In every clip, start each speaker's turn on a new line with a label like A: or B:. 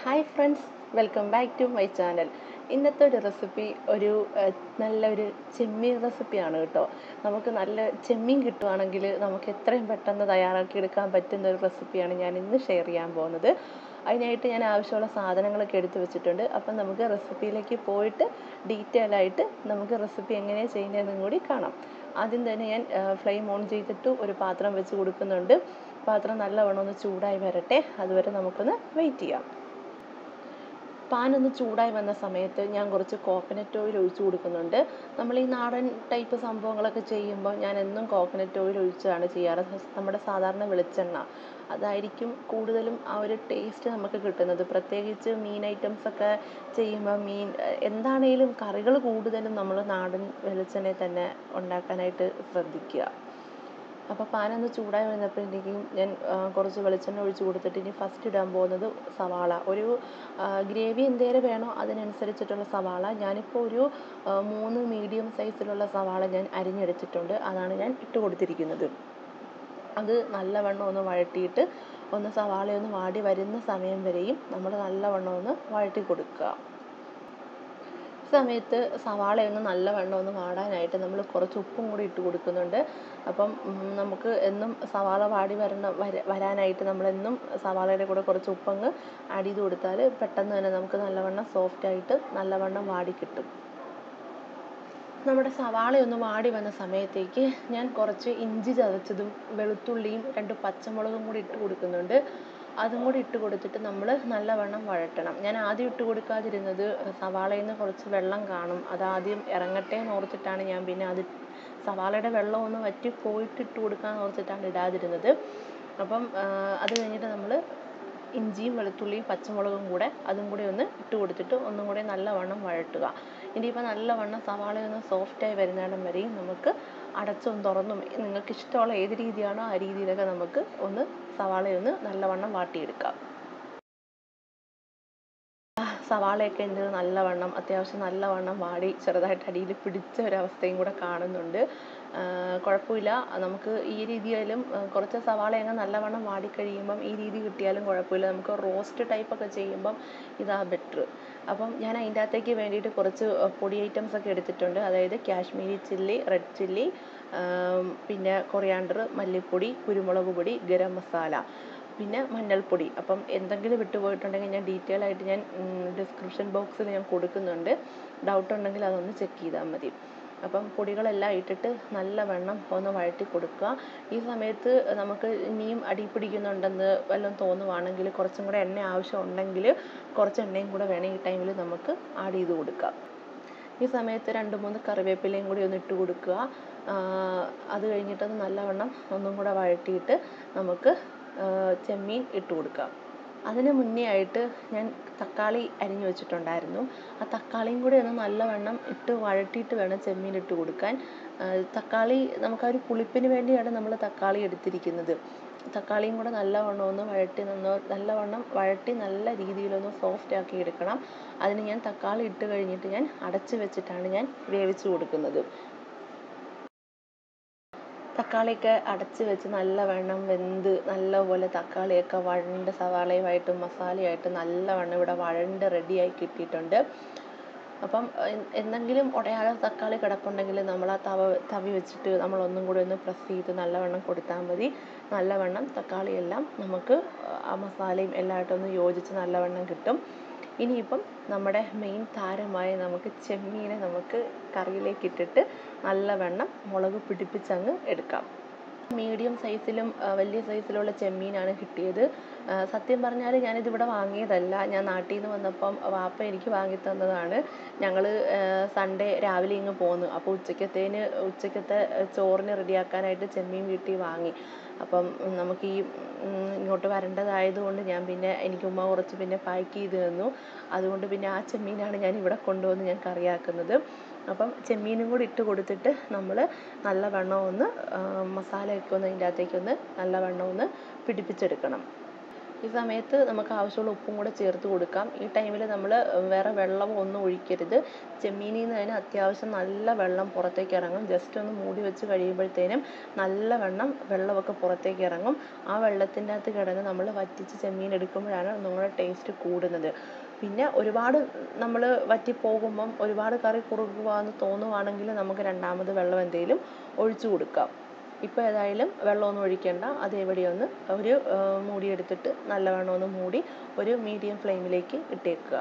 A: hi friends welcome back to my channel ഇന്നത്തെ ഒരു recipe ഒരു ഏഹ്, നല്ലൊരു ചെമ്മീൻ റെസിപ്പിയാണ് കേട്ടോ നമുക്ക് നല്ല ചെമ്മീൻ കിട്ടുവാണെങ്കിൽ നമുക്ക് എത്രയും പെട്ടെന്ന് തയ്യാറാക്കി എടുക്കാൻ പറ്റുന്ന ഒരു റെസിപ്പിയാണ് ഞാൻ ഇന്ന് ഷെയർ ചെയ്യാൻ പോകുന്നത് അതിനായിട്ട് ഞാൻ ആവശ്യമുള്ള സാധനങ്ങളൊക്കെ എടുത്തു വെച്ചിട്ടുണ്ട് അപ്പം നമുക്ക് റെസിപ്പിയിലേക്ക് പോയിട്ട് ഡീറ്റെയിൽ ആയിട്ട് നമുക്ക് റെസിപ്പി എങ്ങനെയാണ് ചെയ്യുന്നതെന്നും കൂടി കാണാം ആദ്യം തന്നെ ഞാൻ ഫ്ലെയിം ഓൺ ചെയ്തിട്ട് ഒരു പാത്രം വെച്ച് കൊടുക്കുന്നുണ്ട് പാത്രം നല്ലവണ്ണം ഒന്ന് ചൂടായി വരട്ടെ അതുവരെ നമുക്കൊന്ന് വെയിറ്റ് ചെയ്യാം പാൻ ഒന്ന് ചൂടായി വന്ന സമയത്ത് ഞാൻ കുറച്ച് കോക്കനട്ട് ഓയിൽ ഒഴിച്ച് കൊടുക്കുന്നുണ്ട് നമ്മൾ ഈ നാടൻ ടൈപ്പ് സംഭവങ്ങളൊക്കെ ചെയ്യുമ്പോൾ ഞാൻ എന്നും കോക്കനട്ട് ഓയിൽ ഒഴിച്ചാണ് ചെയ്യാറ് നമ്മുടെ സാധാരണ വെളിച്ചെണ്ണ അതായിരിക്കും കൂടുതലും ആ ഒരു ടേസ്റ്റ് നമുക്ക് കിട്ടുന്നത് പ്രത്യേകിച്ച് മീൻ ഐറ്റംസ് ഒക്കെ ചെയ്യുമ്പോൾ മീൻ ഏഹ്, എന്താണേലും കറികൾ കൂടുതലും നമ്മൾ നാടൻ വെളിച്ചെണ്ണയിൽ തന്നെ ഉണ്ടാക്കാനായിട്ട് ശ്രദ്ധിക്കുക അപ്പോൾ പാനൊന്ന് ചൂടായി വന്നപ്പോഴത്തേക്കും ഞാൻ ആ, കുറച്ച് വെളിച്ചെണ്ണ ഒഴിച്ച് കൊടുത്തിട്ട് ഇനി ഫസ്റ്റ് ഇടാൻ പോകുന്നത് സവാള ഒരു ഗ്രേവി എന്തേരം വേണോ അതിനനുസരിച്ചിട്ടുള്ള സവാള ഞാനിപ്പോൾ ഒരു ആ, മൂന്ന് മീഡിയം സൈസിലുള്ള സവാള ഞാൻ അരിഞ്ഞെടുത്തിട്ടുണ്ട് അതാണ് ഞാൻ ഇട്ട് കൊടുത്തിരിക്കുന്നത് അത് നല്ലവണ്ണം ഒന്ന് വഴറ്റിയിട്ട് ഒന്ന് സവാള ഒന്ന് വാടി വരുന്ന സമയം വരെയും നമ്മൾ നല്ലവണ്ണം ഒന്ന് വഴറ്റി കൊടുക്കുക ഈ സമയത്ത് സവാളയൊന്ന് നല്ലവണ്ണം ഒന്ന് വാടാനായിട്ട് നമ്മൾ കുറച്ച് ഉപ്പും കൂടി ഇട്ട് കൊടുക്കുന്നുണ്ട് അപ്പം ഉം, നമുക്ക് എന്നും സവാള വാടി വരണ വര വരാനായിട്ട് നമ്മളെന്നും സവാളയുടെ കൂടെ കുറച്ച് ഉപ്പങ്ങ് ആഡ് ചെയ്ത് കൊടുത്താൽ പെട്ടെന്ന് തന്നെ നമുക്ക് നല്ലവണ്ണം സോഫ്റ്റ് ആയിട്ട് നല്ലവണ്ണം വാടി കിട്ടും നമ്മുടെ സവാള ഒന്ന് വാടി വന്ന സമയത്തേക്ക് ഞാൻ കുറച്ച് ഇഞ്ചി ചതച്ചതും വെളുത്തുള്ളിയും രണ്ട് പച്ചമുളകും കൂടി ഇട്ട് കൊടുക്കുന്നുണ്ട് അതും കൂടി ഇട്ട് കൊടുത്തിട്ട് നമ്മൾ നല്ലവണ്ണം വഴറ്റണം ഞാൻ ആദ്യം ഇട്ട് കൊടുക്കാതിരുന്നത് സവാളയിൽ നിന്ന് കുറച്ച് വെള്ളം കാണും അതാദ്യം ഇറങ്ങട്ടെ എന്ന് ഓർത്തിട്ടാണ് ഞാൻ പിന്നെ അത് സവാളയുടെ വെള്ളം ഒന്ന് വറ്റി പോയിട്ട് ഇട്ട് കൊടുക്കാമെന്ന് ഓർത്തിട്ടാണ് ഇടാതിരുന്നത് അപ്പം ആ, അത് കഴിഞ്ഞിട്ട് നമ്മൾ ഇഞ്ചിയും വെളുത്തുള്ളിയും പച്ചമുളകും കൂടെ അതും കൂടി ഒന്ന് ഇട്ട് കൊടുത്തിട്ട് ഒന്നും കൂടി നല്ലവണ്ണം വഴട്ടുക ഇനിയിപ്പോൾ നല്ലവണ്ണം സവാള ഒന്ന് സോഫ്റ്റായി വരുന്നിടം വരെയും നമുക്ക് അടച്ചും തുറന്നും നിങ്ങൾക്ക് ഇഷ്ടമുള്ള ഏത് രീതിയാണോ ആ രീതിയിലൊക്കെ നമുക്ക് ഒന്ന് സവാളയൊന്ന് നല്ലവണ്ണം വാട്ടിയെടുക്കാം സവാളയൊക്കെ എന്ത് നല്ലവണ്ണം അത്യാവശ്യം നല്ലവണ്ണം വാടി ചെറുതായിട്ട് അടിയിൽ പിടിച്ച ഒരവസ്ഥയും കൂടെ കാണുന്നുണ്ട് ആ, കുഴപ്പമില്ല നമുക്ക് ഈ രീതിയിലും ആ, കുറച്ച് സവാള അങ്ങ് നല്ലവണ്ണം വാടിക്കഴിയുമ്പം ഈ രീതി കിട്ടിയാലും കുഴപ്പമില്ല നമുക്ക് റോസ്റ്റ് ടൈപ്പൊക്കെ ചെയ്യുമ്പം ഇതാ ബെറ്റർ അപ്പം ഞാൻ അതിൻ്റെ അകത്തേക്ക് വേണ്ടിയിട്ട് കുറച്ച് പൊടി ഐറ്റംസ് ഒക്കെ എടുത്തിട്ടുണ്ട് അതായത് കാശ്മീരി ചില്ലി റെഡ് ചില്ലി പിന്നെ കൊറിയാണ്ടർ മല്ലിപ്പൊടി കുരുമുളക് പൊടി ഗരം മസാല പിന്നെ മഞ്ഞൾപ്പൊടി അപ്പം എന്തെങ്കിലും വിട്ടുപോയിട്ടുണ്ടെങ്കിൽ ഞാൻ ഡീറ്റെയിൽ ആയിട്ട് ഞാൻ ഡിസ്ക്രിപ്ഷൻ ബോക്സിൽ ഞാൻ കൊടുക്കുന്നുണ്ട് ഡൗട്ട് ഉണ്ടെങ്കിൽ അതൊന്ന് ചെക്ക് ചെയ്താൽ മതി അപ്പം പൊടികളെല്ലാം ഇട്ടിട്ട് നല്ലവണ്ണം ഒന്ന് വഴറ്റി കൊടുക്കുക ഈ സമയത്ത് നമുക്ക് ഇനിയും അടി പിടിക്കുന്നുണ്ടെന്ന് വല്ലതും തോന്നുവാണെങ്കിൽ കുറച്ചും കൂടെ എണ്ണ ആവശ്യമുണ്ടെങ്കിൽ കുറച്ച് എണ്ണയും കൂടെ വേണം ഈ ടൈമിൽ നമുക്ക് ആഡ് ചെയ്ത് കൊടുക്കാം ഈ സമയത്ത് രണ്ട് മൂന്ന് കറിവേപ്പിലയും കൂടി ഒന്ന് ഇട്ട് കൊടുക്കുക ആ, അത് കഴിഞ്ഞിട്ടത് നല്ലവണ്ണം ഒന്നും കൂടെ വഴറ്റിയിട്ട് നമുക്ക് ആ, ചെമ്മീൻ ഇട്ട് കൊടുക്കാം അതിന് മുന്നേ ആയിട്ട് ഞാൻ തക്കാളി അരിഞ്ഞു വെച്ചിട്ടുണ്ടായിരുന്നു ആ തക്കാളിയും കൂടി ഒന്ന് നല്ലവണ്ണം ഇട്ട് വഴറ്റിയിട്ട് വേണം ചെമ്മീൻ ഇട്ട് കൊടുക്കാൻ ആ, തക്കാളി നമുക്ക് ആ ഒരു പുളിപ്പിന് വേണ്ടിയാണ് നമ്മൾ തക്കാളി എടുത്തിരിക്കുന്നത് തക്കാളിയും കൂടെ നല്ലവണ്ണം ഒന്ന് വഴറ്റി നിന്ന് നല്ലവണ്ണം വഴറ്റി നല്ല രീതിയിലൊന്ന് സോഫ്റ്റ് ആക്കി എടുക്കണം അതിന് ഞാൻ തക്കാളി ഇട്ട് കഴിഞ്ഞിട്ട് ഞാൻ അടച്ച് വെച്ചിട്ടാണ് ഞാൻ വേവിച്ച് കൊടുക്കുന്നത് തക്കാളിയൊക്കെ അടച്ച് വെച്ച് നല്ലവണ്ണം വെന്ത് നല്ലപോലെ തക്കാളിയൊക്കെ വഴണ്ട് സവാളയുമായിട്ടും മസാലയായിട്ടും നല്ലവണ്ണം ഇവിടെ വഴണ്ട് റെഡിയായി കിട്ടിയിട്ടുണ്ട് അപ്പം എ- എന്തെങ്കിലും ഉടയാതെ തക്കാളി കിടപ്പുണ്ടെങ്കിൽ നമ്മൾ ആ തവ തവി വെച്ചിട്ട് നമ്മൾ ഒന്നും കൂടി ഒന്ന് പ്രസ് ചെയ്ത് നല്ലവണ്ണം കൊടുത്താൽ മതി നല്ലവണ്ണം തക്കാളിയെല്ലാം നമുക്ക് ആ മസാലയും എല്ലാമായിട്ടും ഒന്ന് യോജിച്ച് നല്ലവണ്ണം കിട്ടും ഇനിയിപ്പം നമ്മുടെ മെയിൻ താരമായ നമുക്ക് ചെമ്മീനെ നമുക്ക് കറിയിലേക്ക് ഇട്ടിട്ട് നല്ലവണ്ണം മുളക് പിടിപ്പിച്ചങ്ങ് എടുക്കാം മീഡിയം സൈസിലും ആ, വലിയ സൈസിലുള്ള ചെമ്മീനാണ് കിട്ടിയത് ആ, സത്യം പറഞ്ഞാൽ ഞാനിത് ഇവിടെ വാങ്ങിയതല്ല ഞാൻ നാട്ടിൽ നിന്ന് വന്നപ്പം വാപ്പ എനിക്ക് വാങ്ങി തന്നതാണ് ഞങ്ങൾ സൺഡേ രാവിലെ ഇങ്ങ് പോന്നു അപ്പോൾ ഉച്ചക്കത്തേന് ഉച്ചക്കത്തെ ആ, ചോറിന് റെഡിയാക്കാനായിട്ട് ചെമ്മീൻ വീട്ടിൽ വാങ്ങി അപ്പം ഉം, നമുക്ക് ഈ ഉം, ഇങ്ങോട്ട് വരേണ്ടതായതുകൊണ്ട് ഞാൻ പിന്നെ എനിക്ക് ഉമ്മ കുറച്ച് പിന്നെ പാക്ക് ചെയ്ത് തന്നു അതുകൊണ്ട് പിന്നെ ആ ചെമ്മീനാണ് ഞാൻ ഇവിടെ കൊണ്ടുവന്ന് ഞാൻ കറിയാക്കുന്നത് അപ്പം ചെമ്മീനും കൂടി ഇട്ട് കൊടുത്തിട്ട് നമ്മൾ നല്ലവണ്ണം ഒന്ന് ആ, മസാലയൊക്കെ ഒന്ന് അതിൻ്റെ അകത്തേക്ക് ഒന്ന് നല്ലവണ്ണം ഒന്ന് പിടിപ്പിച്ചെടുക്കണം ഈ സമയത്ത് നമുക്ക് ആവശ്യമുള്ള ഉപ്പും കൂടെ ചേർത്ത് കൊടുക്കാം ഈ ടൈമിൽ നമ്മൾ വേറെ വെള്ളമോ ഒന്നും ഒഴിക്കരുത് ചെമ്മീനിൽ നിന്ന് തന്നെ അത്യാവശ്യം നല്ല വെള്ളം പുറത്തേക്ക് ഇറങ്ങും ജസ്റ്റ് ഒന്ന് മൂടി വെച്ച് കഴിയുമ്പോഴത്തേനും നല്ല വെള്ളം വെള്ളമൊക്കെ പുറത്തേക്ക് ഇറങ്ങും ആ വെള്ളത്തിൻ്റെ അകത്ത് കിടന്ന് നമ്മൾ വറ്റിച്ച് ചെമ്മീൻ എടുക്കുമ്പോഴാണ് ഒന്നുകൂടെ ടേസ്റ്റ് കൂടുന്നത് പിന്നെ ഒരുപാട് നമ്മൾ വറ്റി പോകുമ്പം ഒരുപാട് കറി കുറുകുവാന്ന് തോന്നുവാണെങ്കിൽ നമുക്ക് രണ്ടാമത് വെള്ളം എന്തെങ്കിലും ഒഴിച്ചു കൊടുക്കാം ഇപ്പോൾ ഏതായാലും വെള്ളമൊന്നും ഒഴിക്കേണ്ട അതേപടി ഒന്ന് ഒരു മൂടിയെടുത്തിട്ട് നല്ലവണ്ണം ഒന്ന് മൂടി ഒരു മീഡിയം ഫ്ലെയിമിലേക്ക് ഇട്ടേക്കുക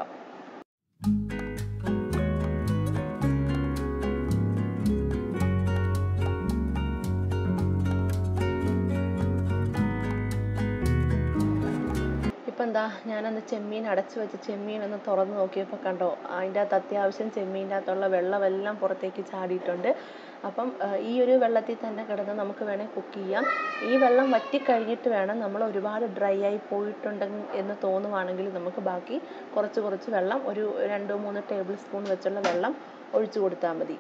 A: ഇപ്പം എന്താ ഞാനന്ന് ചെമ്മീൻ അടച്ചു വെച്ച് ചെമ്മീൻ ഒന്ന് തുറന്ന് നോക്കിയപ്പോൾ കണ്ടോ അതിൻ്റെ അകത്ത് അത്യാവശ്യം ചെമ്മീൻ്റെ അകത്തുള്ള വെള്ളമെല്ലാം പുറത്തേക്ക് ചാടിയിട്ടുണ്ട് അപ്പം ഈ ഒരു വെള്ളത്തിൽ തന്നെ കിടന്ന് നമുക്ക് വേണേൽ കുക്ക് ചെയ്യാം ഈ വെള്ളം വറ്റി കഴിഞ്ഞിട്ട് വേണം നമ്മൾ ഒരുപാട് ഡ്രൈ ആയി പോയിട്ടുണ്ടെങ്കിൽ എന്ന് തോന്നുവാണെങ്കിൽ നമുക്ക് ബാക്കി കുറച്ച് കുറച്ച് വെള്ളം ഒരു രണ്ട് മൂന്ന് ടേബിൾ സ്പൂൺ വെച്ചുള്ള വെള്ളം ഒഴിച്ചു കൊടുത്താൽ മതി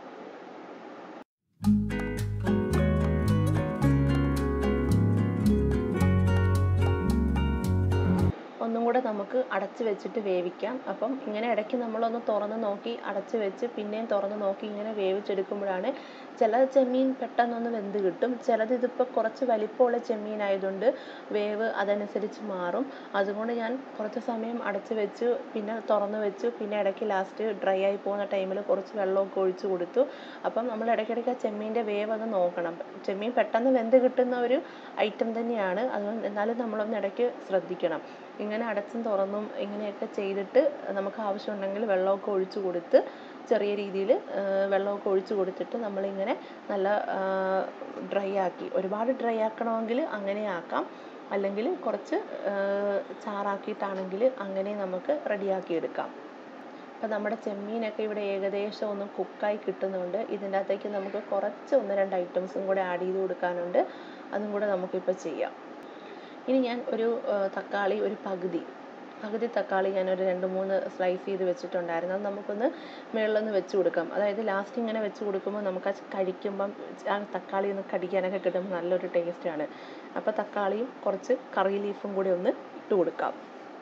A: ഒന്നും കൂടെ നമുക്ക് അടച്ച് വെച്ചിട്ട് വേവിക്കാം അപ്പം ഇങ്ങനെ ഇടയ്ക്ക് നമ്മളൊന്ന് തുറന്ന് നോക്കി അടച്ച് വെച്ച് പിന്നെയും തുറന്ന് നോക്കി ഇങ്ങനെ വേവിച്ചെടുക്കുമ്പോഴാണ് ചില ചെമ്മീൻ പെട്ടെന്നൊന്ന് വെന്ത് കിട്ടും ചിലത് ഇതിപ്പോൾ കുറച്ച് വലിപ്പമുള്ള ചെമ്മീൻ ആയതുകൊണ്ട് വേവ് അതനുസരിച്ച് മാറും അതുകൊണ്ട് ഞാൻ കുറച്ച് സമയം അടച്ച് വെച്ച് പിന്നെ തുറന്ന് വെച്ച് പിന്നെ ഇടയ്ക്ക് ലാസ്റ്റ് ഡ്രൈ ആയി പോകുന്ന ടൈമിൽ കുറച്ച് വെള്ളമൊക്കെ ഒഴിച്ച് കൊടുത്തു അപ്പം നമ്മൾ ഇടയ്ക്കിടയ്ക്ക് ആ ചെമ്മീൻ്റെ വേവ് ഒന്ന് നോക്കണം ചെമ്മീൻ പെട്ടെന്ന് വെന്ത് കിട്ടുന്ന ഒരു ഐറ്റം തന്നെയാണ് അതുകൊണ്ട് എന്നാലും നമ്മളൊന്ന് ഇടയ്ക്ക് ശ്രദ്ധിക്കണം ഇങ്ങനെ അടച്ചും തുറന്നും ഇങ്ങനെയൊക്കെ ചെയ്തിട്ട് നമുക്ക് ആവശ്യമുണ്ടെങ്കിൽ വെള്ളമൊക്കെ ഒഴിച്ച് കൊടുത്ത് ചെറിയ രീതിയിൽ വെള്ളമൊക്കെ ഒഴിച്ച് കൊടുത്തിട്ട് നമ്മളിങ്ങനെ നല്ല ഡ്രൈ ആക്കി ഒരുപാട് ഡ്രൈ ആക്കണമെങ്കിൽ അങ്ങനെ ആക്കാം അല്ലെങ്കിൽ കുറച്ച് ചാറാക്കിയിട്ടാണെങ്കിൽ അങ്ങനെ നമുക്ക് റെഡിയാക്കി എടുക്കാം അപ്പം നമ്മുടെ ചെമ്മീനൊക്കെ ഇവിടെ ഏകദേശം ഒന്ന് കുക്കായി കിട്ടുന്നുണ്ട് ഇതിൻ്റെ അകത്തേക്ക് നമുക്ക് കുറച്ച് ഒന്ന് രണ്ട് ഐറ്റംസും കൂടെ ആഡ് ചെയ്ത് കൊടുക്കാനുണ്ട് അതും കൂടെ നമുക്കിപ്പോൾ ചെയ്യാം ഇനി ഞാൻ ഒരു തക്കാളി ഒരു പകുതി പകുതി തക്കാളി ഞാനൊരു രണ്ട് മൂന്ന് സ്ലൈസ് ചെയ്ത് വെച്ചിട്ടുണ്ടായിരുന്നു അത് നമുക്കൊന്ന് മുകളിലൊന്ന് വെച്ച് കൊടുക്കാം അതായത് ലാസ്റ്റ് ഇങ്ങനെ വെച്ച് കൊടുക്കുമ്പോൾ നമുക്ക് കഴിക്കുമ്പം ആ തക്കാളി ഒന്ന് കടിക്കാനൊക്കെ കിട്ടുമ്പോൾ നല്ലൊരു ടേസ്റ്റാണ് അപ്പോൾ തക്കാളിയും കുറച്ച് കറി ലീഫും കൂടി ഒന്ന് ഇട്ട് കൊടുക്കാം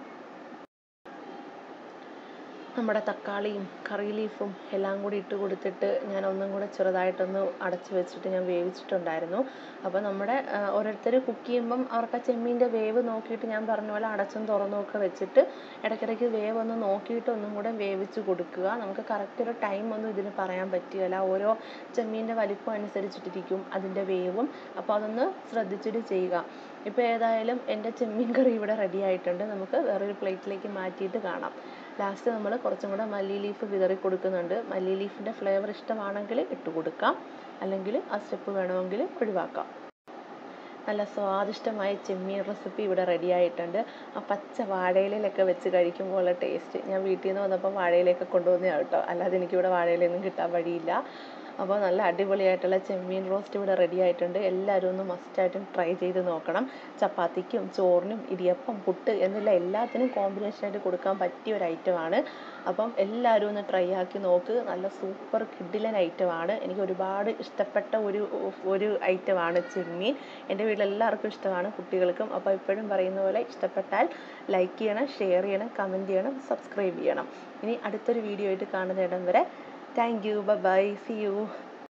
A: നമ്മുടെ തക്കാളിയും കറി ലീഫും എല്ലാം കൂടി ഇട്ട് കൊടുത്തിട്ട് ഞാൻ ഒന്നും കൂടെ ചെറുതായിട്ടൊന്ന് അടച്ച് വെച്ചിട്ട് ഞാൻ വേവിച്ചിട്ടുണ്ടായിരുന്നു അപ്പോൾ നമ്മുടെ ഓരോരുത്തർ കുക്ക് ചെയ്യുമ്പം അവർക്ക് ആ ചെമ്മീൻ്റെ വേവ് നോക്കിയിട്ട് ഞാൻ പറഞ്ഞ പോലെ അടച്ചും തുറന്നും ഒക്കെ വെച്ചിട്ട് ഇടയ്ക്കിടയ്ക്ക് വേവ് ഒന്ന് നോക്കിയിട്ട് ഒന്നും കൂടെ വേവിച്ച് കൊടുക്കുക നമുക്ക് കറക്റ്റ് ഒരു ടൈം ഒന്നും ഇതിന് പറയാൻ പറ്റുകയില്ല ഓരോ ചെമ്മീൻ്റെ വലിപ്പം അനുസരിച്ചിട്ടിരിക്കും അതിൻ്റെ വേവും അപ്പോൾ അതൊന്ന് ശ്രദ്ധിച്ചിട്ട് ചെയ്യുക ഇപ്പോൾ ഏതായാലും എൻ്റെ ചെമ്മീൻ കറി ഇവിടെ റെഡി ആയിട്ടുണ്ട് നമുക്ക് വേറൊരു പ്ലേറ്റിലേക്ക് മാറ്റിയിട്ട് കാണാം ലാസ്റ്റ് നമ്മൾ കുറച്ചും കൂടെ മല്ലി ലീഫ് വിതറി കൊടുക്കുന്നുണ്ട് മല്ലി ലീഫിൻ്റെ ഫ്ലേവർ ഇഷ്ടമാണെങ്കിൽ ഇട്ട് കൊടുക്കാം അല്ലെങ്കിൽ ആ സ്റ്റെപ്പ് വേണമെങ്കിൽ ഒഴിവാക്കാം നല്ല സ്വാദിഷ്ടമായ ചെമ്മീൻ റെസിപ്പി ഇവിടെ റെഡി ആയിട്ടുണ്ട് ആ പച്ച വാഴയിലൊക്കെ വെച്ച് കഴിക്കുമ്പോൾ ഉള്ള ടേസ്റ്റ് ഞാൻ വീട്ടിൽ നിന്ന് വന്നപ്പോൾ വാഴയിലൊക്കെ കൊണ്ടുവന്നതാണ് കേട്ടോ അല്ലാതെ എനിക്കിവിടെ വാഴയിലൊന്നും കിട്ടാൻ വഴിയില്ല അപ്പോൾ നല്ല അടിപൊളിയായിട്ടുള്ള ചെമ്മീൻ റോസ്റ്റ് ഇവിടെ റെഡി ആയിട്ടുണ്ട് എല്ലാവരും ഒന്ന് മസ്റ്റായിട്ടും ട്രൈ ചെയ്ത് നോക്കണം ചപ്പാത്തിക്കും ചോറിനും ഇടിയപ്പം പുട്ട് എന്നുള്ള എല്ലാത്തിനും കോമ്പിനേഷനായിട്ട് കൊടുക്കാൻ പറ്റിയ ഒരു ഐറ്റമാണ് അപ്പം എല്ലാവരും ഒന്ന് ട്രൈ ആക്കി നോക്ക് നല്ല സൂപ്പർ കിഡിലൻ ഐറ്റമാണ് എനിക്ക് ഒരുപാട് ഇഷ്ടപ്പെട്ട ഒരു ഒരു ഐറ്റമാണ് ചെമ്മീൻ എൻ്റെ വീട്ടിൽ എല്ലാവർക്കും ഇഷ്ടമാണ് കുട്ടികൾക്കും അപ്പോൾ എപ്പോഴും പറയുന്ന പോലെ ഇഷ്ടപ്പെട്ടാൽ ലൈക്ക് ചെയ്യണം ഷെയർ ചെയ്യണം കമൻറ്റ് ചെയ്യണം സബ്സ്ക്രൈബ് ചെയ്യണം ഇനി അടുത്തൊരു വീഡിയോ ആയിട്ട് കാണുന്ന ഇടം വരെ thank you bye see U